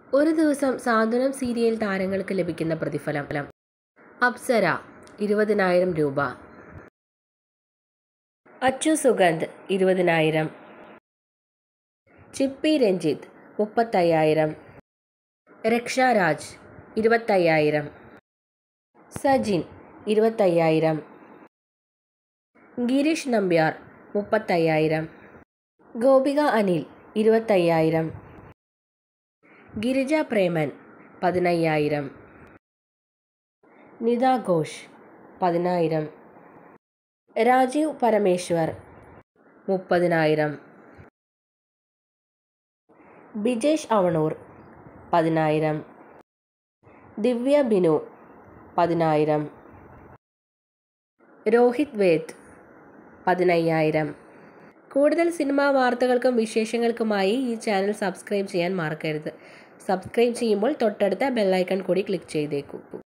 ഒരു ദിവസം സാന്ത്വനം സീരിയൽ താരങ്ങൾക്ക് ലഭിക്കുന്ന പ്രതിഫലം അപ്സര ഇരുപതിനായിരം രൂപ അച്ചു സുഗന്ധ് ഇരുപതിനായിരം ചിപ്പി രഞ്ജിത്ത് മുപ്പത്തയ്യായിരം രക്ഷാരാജ് ഇരുപത്തയ്യായിരം സജിൻ ഇരുപത്തയ്യായിരം ഗിരീഷ് നമ്പ്യാർ മുപ്പത്തയ്യായിരം ഗോപിക അനിൽ ഇരുപത്തയ്യായിരം ഗിരിജ പ്രേമൻ പതിനയ്യായിരം നിത ഘോഷ് പതിനായിരം രാജീവ് പരമേശ്വർ മുപ്പതിനായിരം ബിജേഷ് അവണൂർ പതിനായിരം ദിവ്യ ബിനു പതിനായിരം രോഹിത് വേദ് പതിനയ്യായിരം കൂടുതൽ സിനിമാ വാർത്തകൾക്കും വിശേഷങ്ങൾക്കുമായി ഈ ചാനൽ സബ്സ്ക്രൈബ് ചെയ്യാൻ മറക്കരുത് സബ്സ്ക്രൈബ് ചെയ്യുമ്പോൾ തൊട്ടടുത്ത ബെല്ലൈക്കൺ കൂടി ക്ലിക്ക് ചെയ്തേക്കൂ